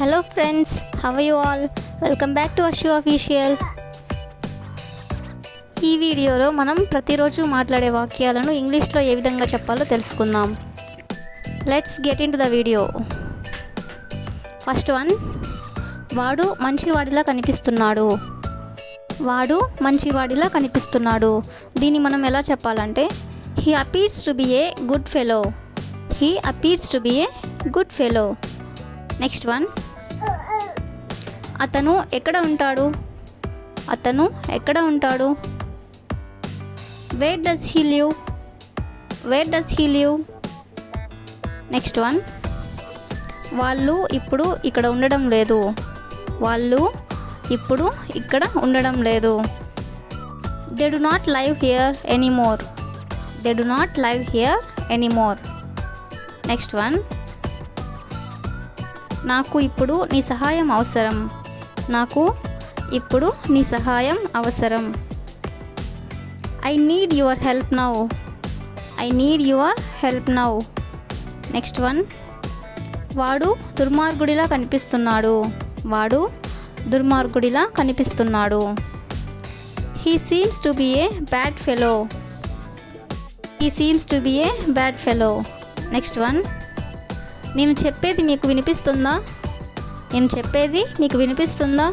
hello friends how you all welcome back to Ashu official ఈ వీడియోలో మనం ప్రతిరోజు మాట్లాడే వాక్యాలను ఇంగ్లీష్లో ఏ విధంగా చెప్పాలో తెలుసుకుందాం let's get into the video first one వాడు మంచివాడిలా కనిపిస్తున్నాడు వాడు మంచివాడిలా కనిపిస్తున్నాడు దీన్ని మనం ఎలా చెప్పాలంటే he appears to be a good fellow he appears to be a good fellow next one అతను ఎక్కడ ఉంటాడు అతను ఎక్కడ ఉంటాడు where does he live where does he live next one వాళ్ళు ఇప్పుడు ఇక్కడ ఉండడం లేదు వాళ్ళు ఇప్పుడు ఇక్కడ ఉండడం లేదు they do not live here anymore they do not live here anymore next one నాకు ఇప్పుడు నీ సహాయం అవసరం నాకు ఇప్పుడు నీ సహాయం అవసరం I need your help now I need your help now next one వాడు దుర్మార్గుడిలా కనిపిస్తున్నాడు వాడు దుర్మార్గుడిలా కనిపిస్తున్నాడు he seems to be a bad fellow he seems to be a bad fellow next one నేను చెప్పేది మీకు వినిపిస్తుందా నేను చెప్పేది మీకు వినిపిస్తుందా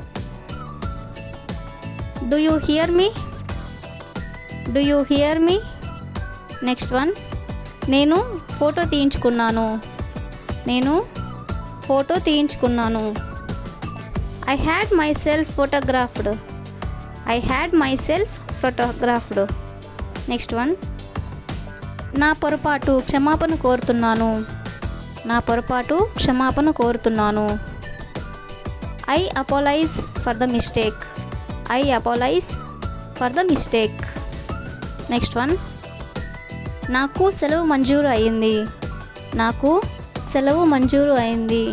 do you hear me do you hear me next one నేను ఫోటో తీయించుకున్నాను నేను ఫోటో తీయించుకున్నాను I had myself photographed I had myself photographed next one నా పొరపాటు క్షమాపణ కోరుతున్నాను నా పొరపాటు క్షమాపణ కోరుతున్నాను I apologise for the mistake I apologise for the mistake next one నాకు సెలవు మంజూరు అయింది నాకు సెలవు మంజూరు అయింది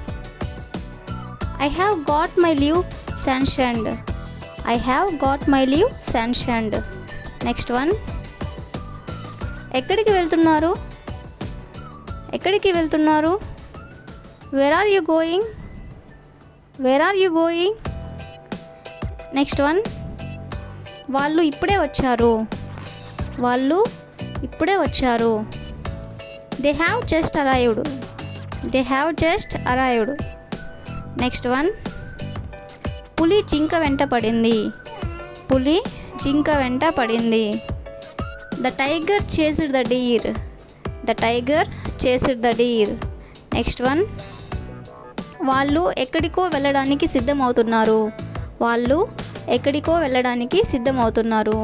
I have got my leave sanctioned I have got my leave sanctioned next one ఎక్కడికి వెళ్తున్నారు ఎక్కడికి వెళ్తున్నారు where are you going where are you going next one వాళ్ళు ఇప్పుడే వచ్చారు వాళ్ళు ఇప్పుడే వచ్చారు they have just arrived they have just arrived next one పులి జింక వెంట పడింది పులి జింక వెంట పడింది the tiger chased the deer the tiger chased the deer next one వాళ్ళు ఎక్కడికో వెళ్ళడానికి సిద్ధమవుతున్నారు వాళ్ళు ఎక్కడికో వెళ్ళడానికి సిద్ధమవుతున్నారు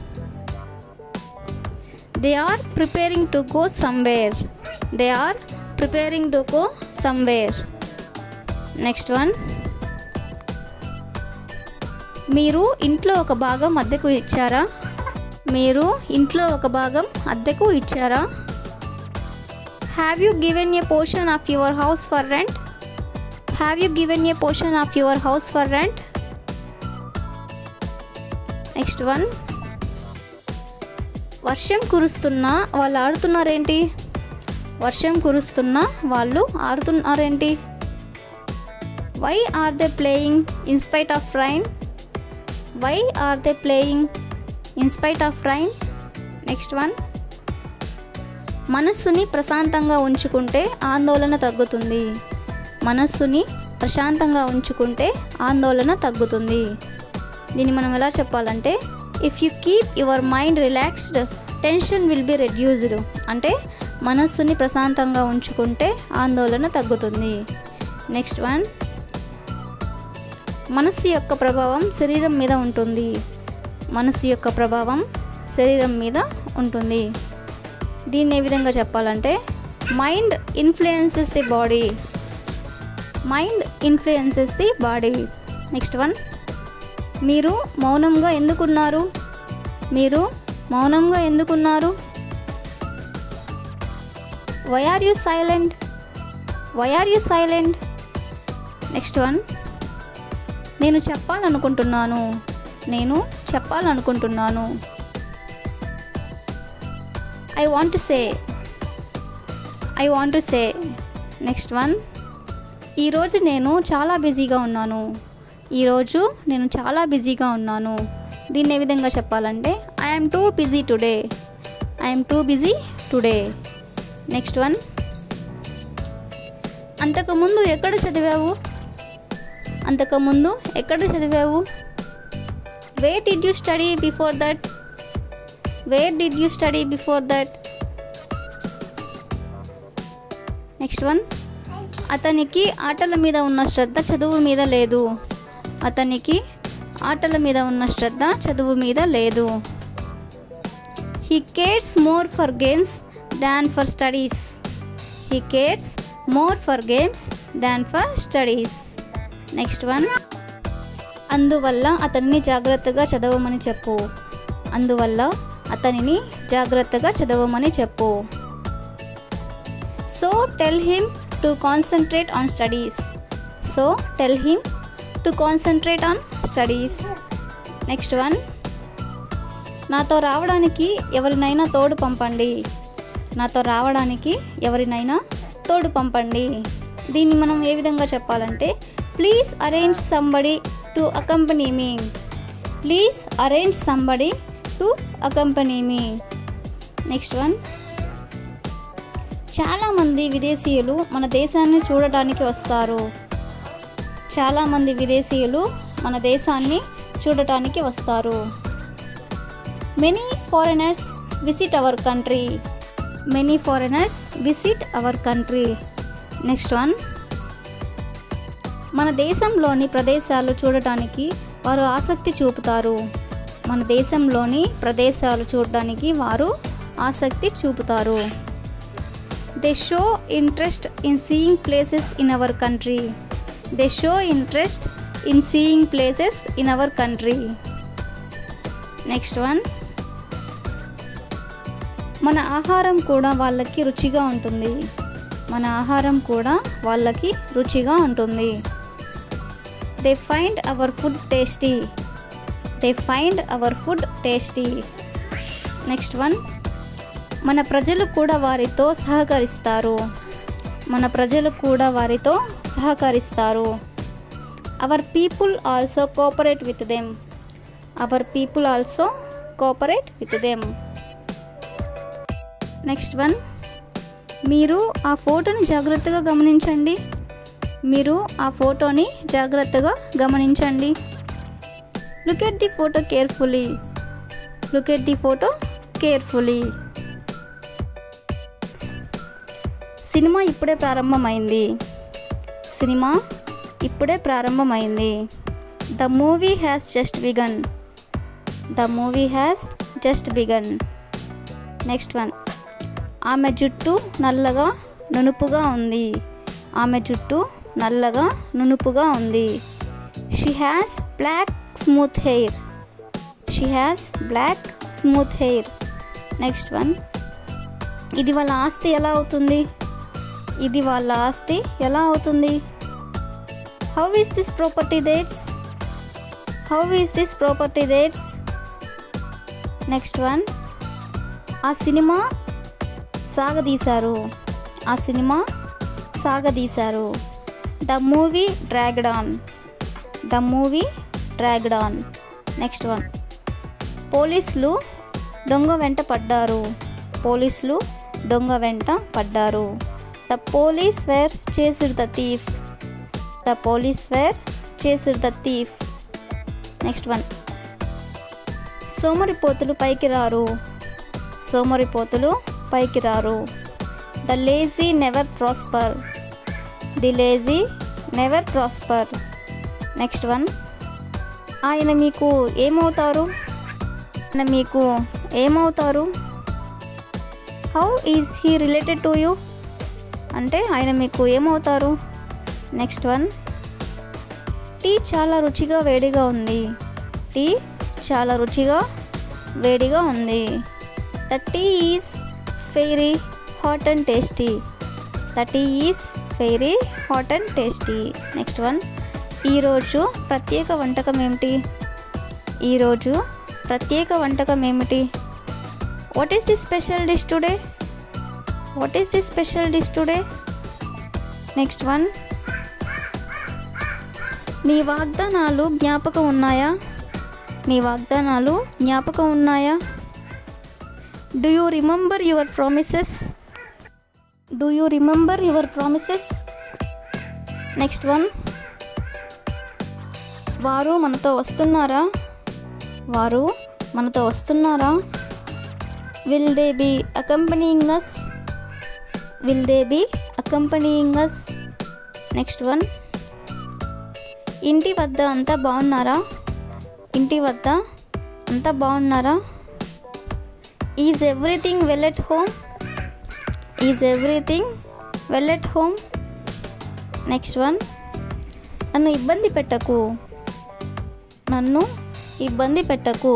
they are preparing to go somewhere they are preparing to go somewhere next one మీరు ఇంట్లో ఒక భాగం అద్దెకు ఇచ్చారా మీరు ఇంట్లో ఒక భాగం అద్దెకు ఇచ్చారా have you given a portion of your house for rent have you given a portion of your house for rent next one వర్షం కురుస్తున్నా వాళ్ళు ఆడుతున్నారేంటి వర్షం కురుస్తున్నా వాళ్ళు ఆడుతున్నారేంటి why are they playing in spite of rain why are they playing in spite of rain next one మనస్సుని ప్రశాంతంగా ఉంచుకుంటే ఆందోళన తగ్గుతుంది మనస్సుని ప్రశాంతంగా ఉంచుకుంటే ఆందోళన తగ్గుతుంది దీన్ని మనం ఎలా చెప్పాలంటే if you keep your mind relaxed tension will be reduced అంటే మనస్సుని ప్రశాంతంగా ఉంచుకుంటే ఆందోళన తగ్గుతుంది నెక్స్ట్ వన్ మనస్సు యొక్క ప్రభావం శరీరం మీద ఉంటుంది మనసు యొక్క ప్రభావం శరీరం మీద ఉంటుంది దీన్ని ఏ విధంగా చెప్పాలంటే mind influences the body mind influences the body next one మీరు మౌనంగా ఎందుకున్నారు మీరు మౌనంగా ఎందుకున్నారు why are you silent why are you silent next one నేను చెప్పాలనుకుంటున్నాను నేను చెప్పాలనుకుంటున్నాను I want say I want say next one ఈరోజు నేను చాలా బిజీగా ఉన్నాను ఈరోజు నేను చాలా బిజీగా ఉన్నాను దీన్ని ఏ విధంగా చెప్పాలంటే I'm too busy today I'm too busy today next one అంతకుముందు ఎక్కడ చదివావు అంతకుముందు ఎక్కడ చదివావు where did you study before that where did you study before that next one అతనికి ఆటల మీద ఉన్న శ్రద్ధ చదువు మీద లేదు అతనికి ఆటల మీద ఉన్న శ్రద్ధ చదువు మీద లేదు he cares more for games than for studies he cares more for games than for studies next one అందువల్ల అతన్ని జాగ్రత్తగా చదవమని చెప్పు అందువల్ల అతనిని జాగ్రత్తగా చదవమని చెప్పు so tell him to concentrate on studies so tell him to concentrate on studies next one నాతో రావడానికి ఎవరినైనా తోడు పంపండి నాతో రావడానికి ఎవరినైనా తోడు పంపండి దీన్ని మనం ఏ విధంగా చెప్పాలంటే please arrange somebody to accompany me please arrange somebody to accompany me next one చాలామంది విదేశీయులు మన దేశాన్ని చూడటానికి వస్తారు చాలామంది విదేశీయులు మన దేశాన్ని చూడటానికి వస్తారు many foreigners visit our country many foreigners visit our country next one మన దేశంలోని ప్రదేశాలు చూడటానికి వారు ఆసక్తి చూపుతారు మన దేశంలోని ప్రదేశాలు చూడడానికి వారు ఆసక్తి చూపుతారు they show interest in seeing places in our country they show interest in seeing places in our country next one మన ఆహారం కూడా వాళ్ళకి రుచిగా ఉంటుంది మన ఆహారం కూడా వాళ్ళకి రుచిగా ఉంటుంది they find our food tasty they find our food tasty next one మన ప్రజలు కూడా వారితో సహకరిస్తారు మన ప్రజలు కూడా వారితో సహకరిస్తారు our people also cooperate with them our people also cooperate with them next one మీరు ఆ ఫోటోని జాగ్రత్తగా గమనించండి మీరు ఆ ఫోటోని జాగ్రత్తగా గమనించండి look at the photo carefully look at the photo carefully cinema ఇప్పుడే ప్రారంభమైంది సినిమా ఇప్పుడే ప్రారంభమైంది the movie has just begun the movie has just begun next one ఆమె జుట్టు నల్లగా నునుపుగా ఉంది ఆమె జుట్టు నల్లగా నునుపుగా ఉంది she has black smooth hair she has black smooth hair next one ఇది వాళ్ళ ఆస్తి ఎలా అవుతుంది ఇది వాళ్ళ ఆస్తి ఎలా అవుతుంది how is this property దేట్స్ how is this property దేట్స్ next one ఆ సినిమా సాగదీశారు ఆ cinema సాగదీశారు the movie dragged on the movie dragged on next one పోలీసులు దొంగ వెంట పడ్డారు పోలీసులు దొంగ వెంట పడ్డారు the police wear చేసిర్ the thief the police wear చేసిర్ the thief next one సోమరిపోతులు పైకి రారు సోమరిపోతులు పైకి రారు the lazy never prosper the lazy never prosper next one ఆయన మీకు ఏమవుతారు ఆయన మీకు ఏమవుతారు how is he related to you అంటే ఆయన మీకు ఏమవుతారు నెక్స్ట్ వన్ టీ చాలా రుచిగా వేడిగా ఉంది టీ చాలా రుచిగా వేడిగా ఉంది the tea is fairly hot and tasty the tea is fairly hot and tasty next one ఈరోజు ప్రత్యేక వంటకం ఏమిటి ఈరోజు ప్రత్యేక వంటకం ఏమిటి what is the special dish today what is the special dish today next one నీ వాగ్దానాలు జ్ఞాపకం ఉన్నాయా నీ వాగ్దానాలు జ్ఞాపకం ఉన్నాయా do you remember your promises do you remember your promises next one వారు మనతో వస్తున్నారా వారు మనతో వస్తున్నారా will they be accompanying us will they be accompanying us next one ఇంటి వద్ద అంతా బాగున్నారా ఇంటి వద్ద అంతా బాగున్నారా is everything well at home is everything well at home next one నన్ను ఇబ్బంది పెట్టకు నన్ను ఇబ్బంది పెట్టకు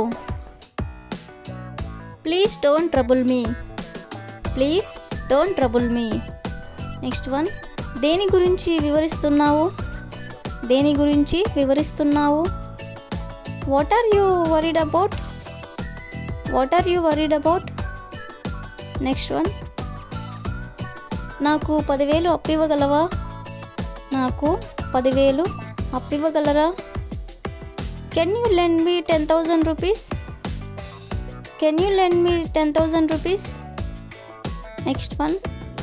please don't trouble me please don't trouble me next one దేని గురించి వివరిస్తున్నావు దేని గురించి వివరిస్తున్నావు what are you worried about what are you worried about next one నాకు పదివేలు అప్పివ్వగలవా నాకు పదివేలు అప్పివ్వగలరా can you lend me ten thousand rupees can you lend me ten thousand rupees next one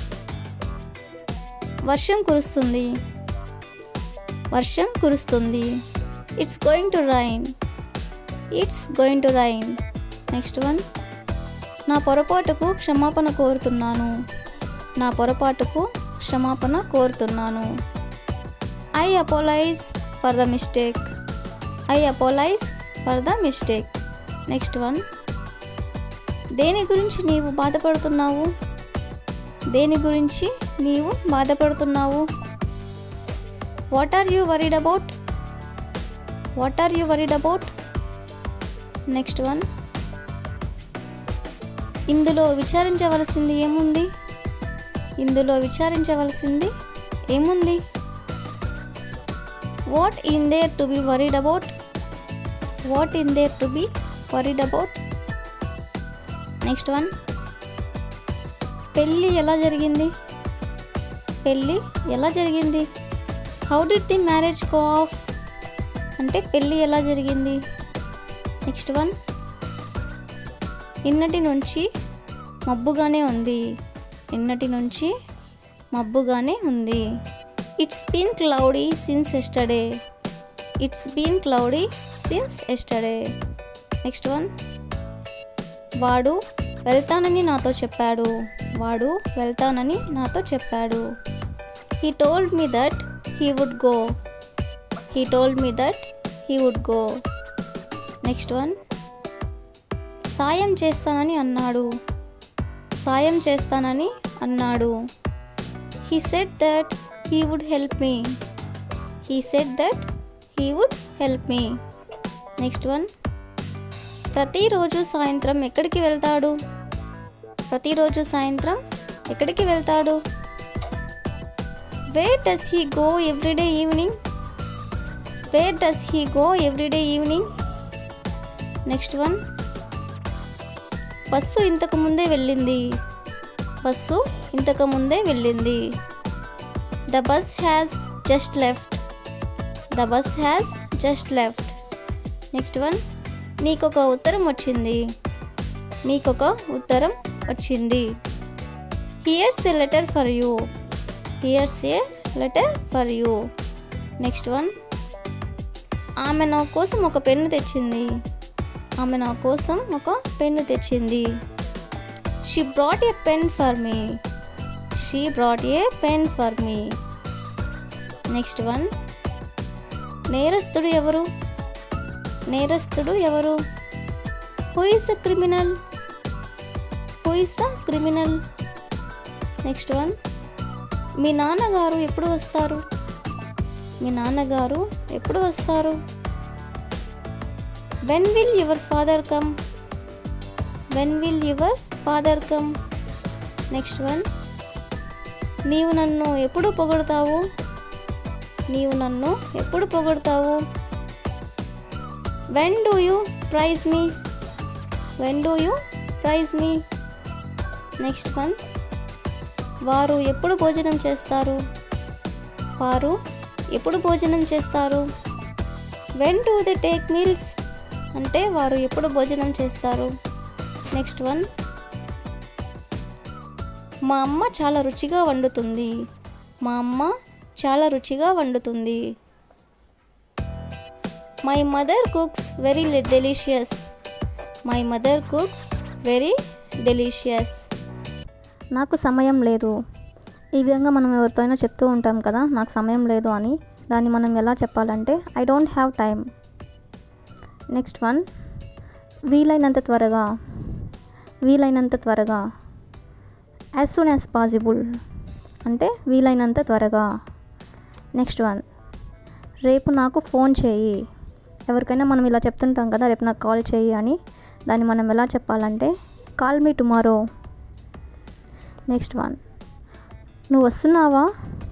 వర్షం కురుస్తుంది వర్షం కురుస్తుంది it's going to rain it's going to rain next one నా పొరపాటుకు క్షమాపణ కోరుతున్నాను నా పొరపాటుకు క్షమాపణ కోరుతున్నాను I apologise for the mistake I apologise for the mistake next one దేని గురించి నీవు బాధపడుతున్నావు దేని గురించి నీవు బాధపడుతున్నావు what are you worried about what are you worried about next one ఇందులో విచారించవలసింది ఏముంది ఇందులో విచారించవలసింది ఏముంది what in there to be worried about what in there to be worried about next one పెళ్ళి ఎలా జరిగింది పెళ్ళి ఎలా జరిగింది how did the marriage go off అంటే పెళ్ళి ఎలా జరిగింది నెక్స్ట్ వన్ నిన్నటి నుంచి మబ్బుగానే ఉంది నిన్నటి నుంచి మబ్బుగానే ఉంది it's been cloudy since yesterday it's been cloudy since yesterday next one వాడు వెళ్తానని నాతో చెప్పాడు వాడు వెళ్తానని నాతో చెప్పాడు he told me that he would go he told me that he would go next one సాయం చేస్తానని అన్నాడు సాయం చేస్తానని అన్నాడు he said that he would help me he said that he would help me next one ప్రతిరోజు సాయంత్రం ఎక్కడికి వెళ్తాడు ప్రతిరోజు సాయంత్రం ఎక్కడికి వెళ్తాడు wear does he go everyday evening where does he go everyday evening next one bus ఇంతకు ముందే వెళ్ళింది బస్సు ఇంతకు ముందే వెళ్ళింది the bus has just left the bus has just left next one నీకొక ఉత్తరం వచ్చింది నీకొక ఉత్తరం వచ్చింది here's a letter for you here's a letter for you next one ఆమె నా కోసం ఒక పెన్ను తెచ్చింది ఆమె నా కోసం ఒక పెన్ను తెచ్చింది she brought a pen for me she brought a pen for me next one నేరస్తుడు ఎవరు నేరస్తుడు ఎవరు who is the criminal who is the criminal next one మీ నాన్నగారు ఎప్పుడు వస్తారు మీ నాన్నగారు ఎప్పుడు వస్తారు when will your father come when will your father come next one నీవు నన్ను ఎప్పుడు పొగడతావు నీవు నన్ను ఎప్పుడు పొగడతావు when do you praise me when do you praise me next one వారు ఎప్పుడు భోజనం చేస్తారు వారు ఎప్పుడు భోజనం చేస్తారు when do they take meals అంటే వారు ఎప్పుడు భోజనం చేస్తారు నెక్స్ట్ వన్ మా అమ్మ చాలా రుచిగా వండుతుంది మా అమ్మ చాలా రుచిగా వండుతుంది my mother cooks very delicious my mother cooks very delicious నాకు సమయం లేదు ఈ విధంగా మనం ఎవరితో అయినా చెప్తూ ఉంటాం కదా నాకు సమయం లేదు అని దాన్ని మనం ఎలా చెప్పాలంటే I don't have time next one వీలైనంత త్వరగా వీలైనంత త్వరగా యాజ్ సూన్ యాజ్ పాసిబుల్ అంటే వీలైనంత త్వరగా నెక్స్ట్ వన్ రేపు నాకు ఫోన్ చేయి ఎవరికైనా మనం ఇలా చెప్తుంటాం కదా రేపు నాకు కాల్ చేయి అని దాన్ని మనం ఎలా చెప్పాలంటే call me tomorrow next one నువ్వు వస్తున్నావా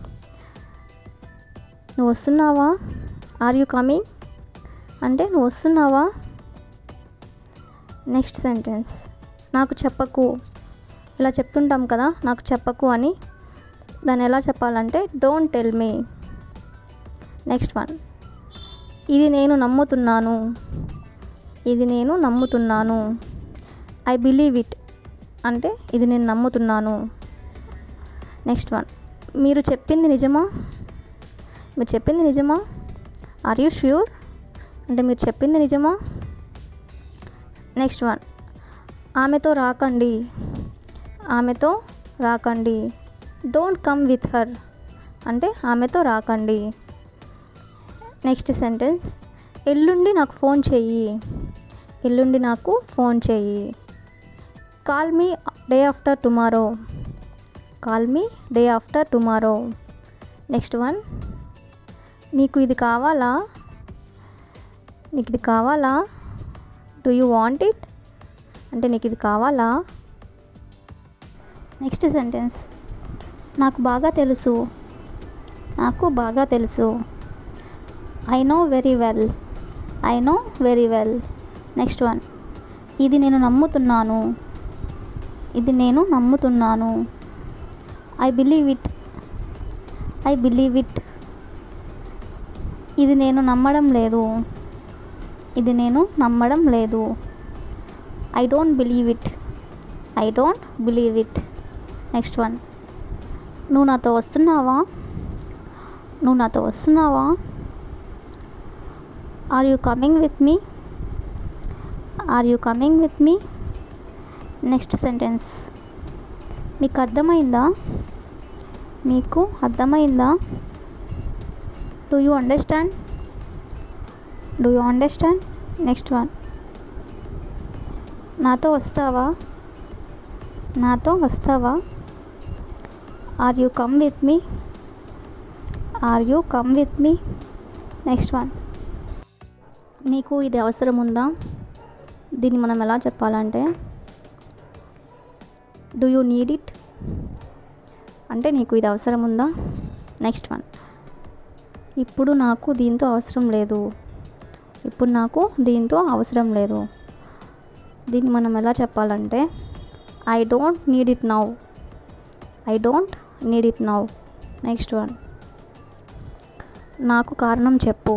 నువ్వు వస్తున్నావా ఆర్ యూ కమింగ్ అంటే నువ్వు వస్తున్నావా నెక్స్ట్ సెంటెన్స్ నాకు చెప్పకు ఇలా చెప్తుంటాం కదా నాకు చెప్పకు అని దాన్ని ఎలా చెప్పాలంటే don't tell me next one ఇది నేను నమ్ముతున్నాను ఇది నేను నమ్ముతున్నాను ఐ బిలీవ్ ఇట్ అంటే ఇది నేను నమ్ముతున్నాను నెక్స్ట్ వన్ మీరు చెప్పింది నిజమా మీరు చెప్పింది నిజమా ఆర్ యూ ష్యూర్ అంటే మీరు చెప్పింది నిజమా నెక్స్ట్ వన్ ఆమెతో రాకండి ఆమెతో రాకండి డోంట్ కమ్ విత్ హర్ అంటే ఆమెతో రాకండి నెక్స్ట్ సెంటెన్స్ ఎల్లుండి నాకు ఫోన్ చెయ్యి ఎల్లుండి నాకు ఫోన్ చెయ్యి call me day after tomorrow call me day after tomorrow next one నీకు ఇది కావాలా నీకు ఇది కావాలా డూ యూ వాంట్ ఇట్ అంటే నీకు ఇది కావాలా నెక్స్ట్ సెంటెన్స్ నాకు బాగా తెలుసు నాకు బాగా తెలుసు I know very well I know very well next one ఇది నేను నమ్ముతున్నాను ఇది నేను నమ్ముతున్నాను I believe it I believe it ఇది నేను నమ్మడం లేదు ఇది నేను నమ్మడం లేదు I don't believe it I don't believe it next one నువ్వు నాతో వస్తున్నావా నువ్వు నాతో వస్తున్నావా are you coming with me are you coming with me next sentence మీకు అర్థమైందా మీకు అర్థమైందా do you understand do you understand next one నాతో వస్తావా నాతో వస్తావా are you come with me are you come with me next one నీకు ఇది అవసరం ఉందా దీన్ని మనం ఎలా చెప్పాలంటే డూ యూ నీడ్ ఇట్ అంటే నీకు ఇది అవసరం ఉందా నెక్స్ట్ వన్ ఇప్పుడు నాకు దీంతో అవసరం లేదు ఇప్పుడు నాకు దీంతో అవసరం లేదు దీన్ని మనం ఎలా చెప్పాలంటే I don't need it now I don't need it now next one నాకు కారణం చెప్పు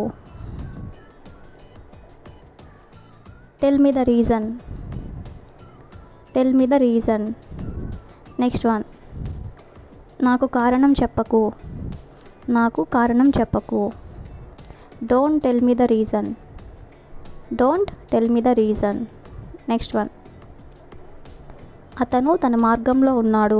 tell me the reason tell me the reason next one నాకు కారణం చెప్పకు నాకు కారణం చెప్పకు don't tell me the reason don't tell me the reason next one అతను తన మార్గంలో ఉన్నాడు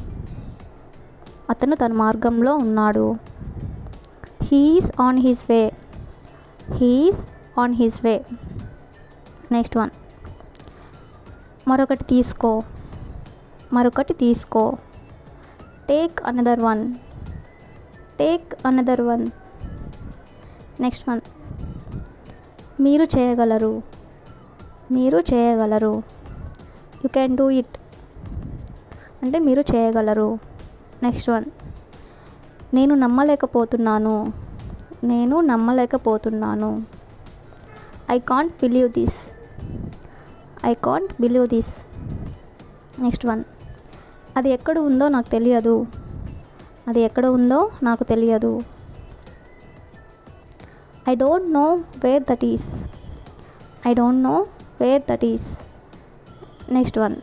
అతను తన మార్గంలో ఉన్నాడు he is on his way he is on his way next one మరొకటి తీసుకో మరొకటి తీసుకో take another one take another one next one మీరు చేయగలరు మీరు చేయగలరు యు క్యాన్ డూ ఇట్ అంటే మీరు చేయగలరు నెక్స్ట్ వన్ నేను నమ్మలేకపోతున్నాను నేను నమ్మలేకపోతున్నాను I can't believe this I can't believe this next one అది ఎక్కడ ఉందో నాకు తెలియదు అది ఎక్కడ ఉందో నాకు తెలియదు I don't know where that is I don't know where that is next one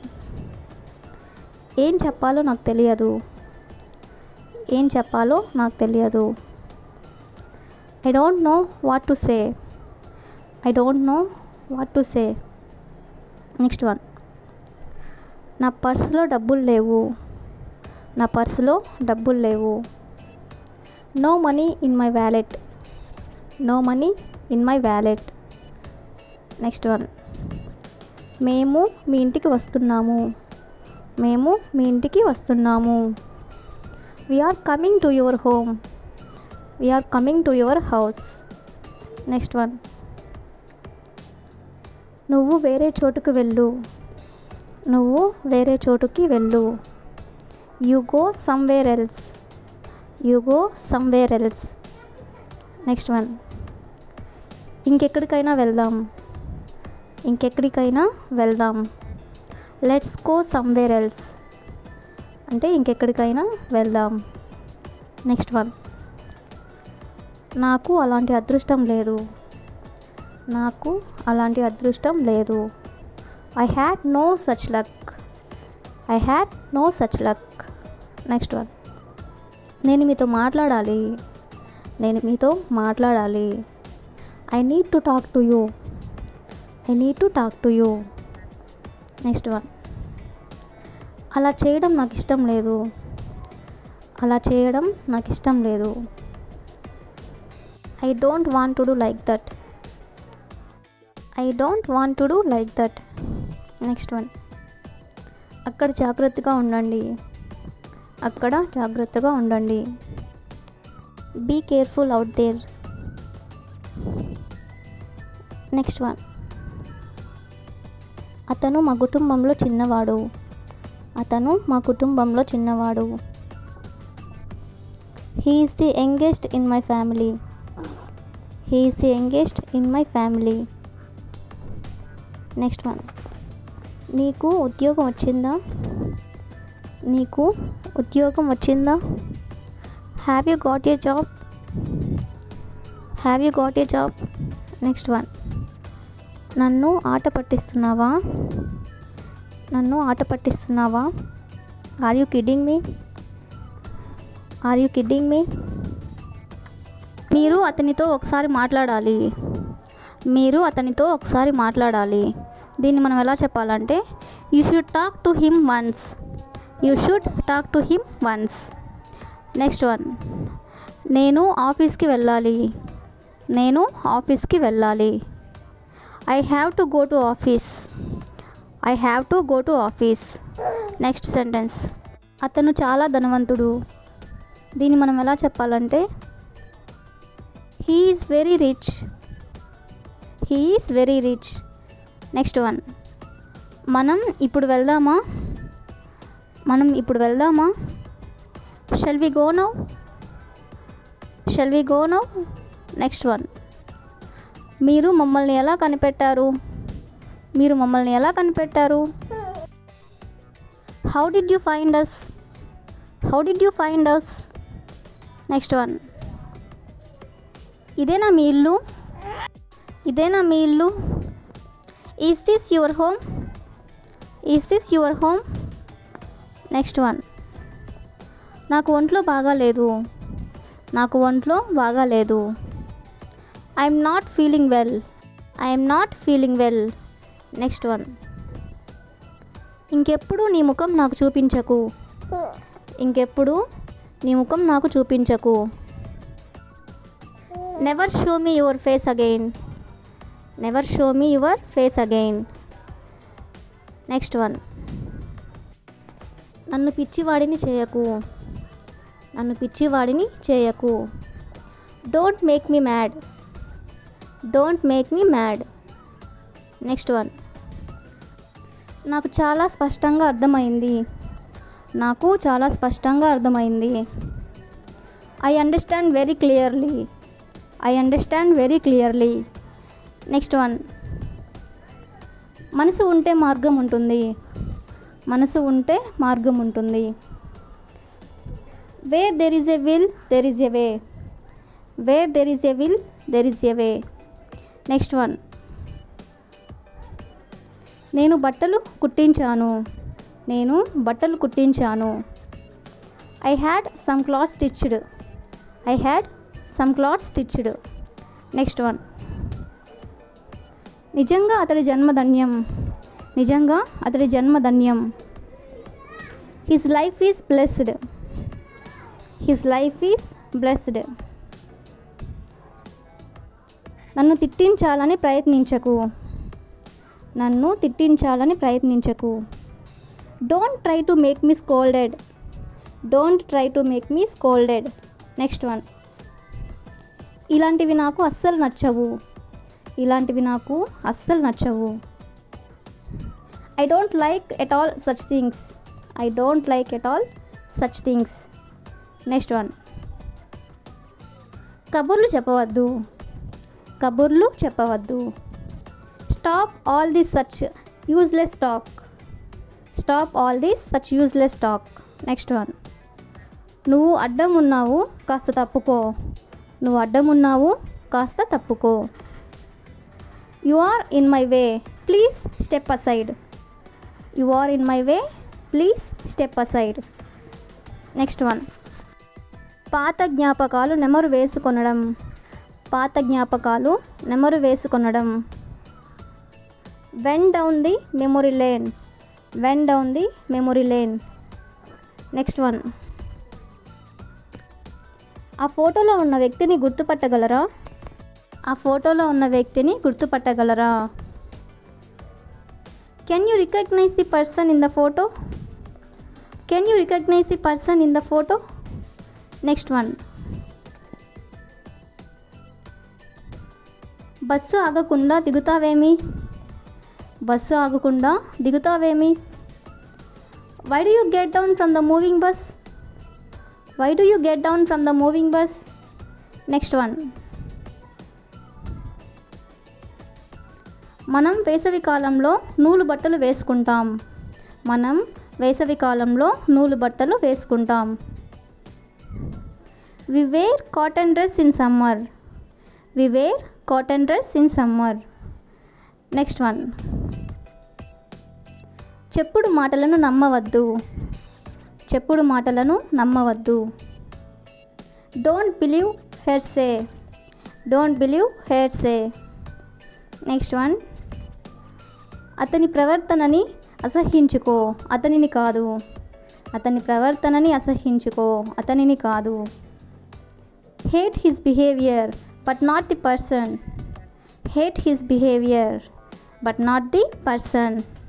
ఏం చెప్పాలో నాకు తెలియదు ఏం చెప్పాలో నాకు తెలియదు I don't know what to say I don't know what to say next one నా పర్సులో డబ్బులు లేవు నా పర్సులో డబ్బులు లేవు no money in my wallet no money in my wallet next one మేము మీ ఇంటికి వస్తున్నాము మేము మీ ఇంటికి వస్తున్నాము we are coming to your home we are coming to your house next one నువ్వు వేరే చోటుకు వెళ్ళు నువ్వు వేరే చోటుకి వెళ్ళు you go somewhere else you go somewhere else next one ఇంకెక్కడికైనా వెళ్దాం ఇంకెక్కడికైనా వెళ్దాం లెట్స్ గో సమ్వేర్ ఎల్స్ అంటే ఇంకెక్కడికైనా వెళ్దాం నెక్స్ట్ వన్ నాకు అలాంటి అదృష్టం లేదు నాకు అలాంటి అదృష్టం లేదు I had no such luck I had no such luck next one నేను మీతో మాట్లాడాలి నేను మీతో మాట్లాడాలి I need to talk to you I need to talk to you next one అలా చేయడం నాకు ఇష్టం లేదు అలా చేయడం నాకు ఇష్టం లేదు I don't want to do like that I don't want to do like that next one అక్కడ జాగ్రత్తగా ఉండండి అక్కడ జాగ్రత్తగా ఉండండి be careful out there next one అతను మా కుటుంబంలో చిన్నవాడు అతను మా కుటుంబంలో చిన్నవాడు he is the youngest in my family he is the youngest in my family next one నీకు ఉద్యోగం వచ్చిందా నీకు ఉద్యోగం వచ్చిందా have you got a job have you got a job next one నన్ను ఆట పట్టిస్తున్నావా నన్ను ఆట పట్టిస్తున్నావా are you kidding me are you kidding me మీరు అతనితో ఒకసారి మాట్లాడాలి మీరు అతనితో ఒకసారి మాట్లాడాలి దీన్ని మనం ఎలా చెప్పాలంటే you should talk to him once you should talk to him once next one నేను ఆఫీస్కి వెళ్ళాలి నేను ఆఫీస్కి వెళ్ళాలి I have to go to office I have to go to office next sentence అతను చాలా ధనవంతుడు దీన్ని మనం ఎలా చెప్పాలంటే he is very rich he is very rich next one మనం ఇప్పుడు వెళ్దామా మనం ఇప్పుడు వెళ్దామా shall we go now shall we go now next one మీరు మమ్మల్ని ఎలా కనిపెట్టారు మీరు మమ్మల్ని ఎలా కనిపెట్టారు how did you find us how did you find us next one ఇదేనా మీ ఇల్లు ఇదేనా మీ ఇల్లు is this your home is this your home next one నాకు ఒంట్లో బాగాలేదు నాకు ఒంట్లో బాగాలేదు I'm not feeling well I'm not feeling well next one ఇంకెప్పుడు నీ ముఖం నాకు చూపించకు ఇంకెప్పుడు నీ ముఖం నాకు చూపించకు never show me your face again never show me your face again next one నన్ను పిచ్చివాడిని చేయకు నన్ను పిచ్చివాడిని చేయకు don't make me mad don't make me mad next one నాకు చాలా స్పష్టంగా అర్థమైంది నాకు చాలా స్పష్టంగా అర్థమైంది I understand very clearly I understand very clearly next one మనసు ఉంటే మార్గం ఉంటుంది మనసు ఉంటే మార్గం ఉంటుంది where there is a will there is a way where there is a will there is a way next one నేను బట్టలు కుట్టించాను నేను బట్టలు కుట్టించాను I had some cloth stitched I had some cloth stitched next one నిజంగా అతడి జన్మధన్యం నిజంగా అతడి జన్మధన్యం his life is blessed his life is blessed నన్ను తిట్టించాలని ప్రయత్నించకు నన్ను తిట్టించాలని ప్రయత్నించకు don't try to make me scolded don't try to make me scolded next one ఇలాంటివి నాకు అస్సలు నచ్చవు ఇలాంటివి నాకు అస్సలు నచ్చవు I don't like at all such things I don't like at all such things next one కబుర్లు చెప్పవద్దు కబుర్లు చెప్పవద్దు stop all this such useless talk stop all this such useless talk next one నువ్వు అడ్డం ఉన్నావు కాస్త తప్పుకో నువ్వు అడ్డం ఉన్నావు కాస్త తప్పుకో you are in my way please step aside you are in my way please step aside next one పాత జ్ఞాపకాలు నెమరు వేసుకొనడం పాత జ్ఞాపకాలు నెమరు వేసుకొనడం went down the memory lane went down the memory lane next one ఆ ఫోటోలో ఉన్న వ్యక్తిని గుర్తుపట్టగలరా ఆ ఫోటోలో ఉన్న వ్యక్తిని గుర్తుపట్టగలరా can you recognise the person in the photo can you recognise the person in the photo next one bus ఆగకుండా దిగుతావేమి బస్సు ఆగకుండా దిగుతావేమి why do you get down from the moving bus why do you get down from the moving bus next one మనం వేసవి కాలంలో నూలు బట్టలు వేసుకుంటాం మనం వేసవి కాలంలో నూలు బట్టలు వేసుకుంటాం we wear cotton dress in summer we wear cotton dress in summer next one చెప్పుడు మాటలను నమ్మవద్దు చెప్పుడు మాటలను నమ్మవద్దు don't believe hearsay don't believe hearsay next one అతని ప్రవర్తనని అసహ్యించుకో అతనిని కాదు అతని ప్రవర్తనని అసహ్యించుకో అతనిని కాదు hate his behaviour but not the person hate his behaviour but not the person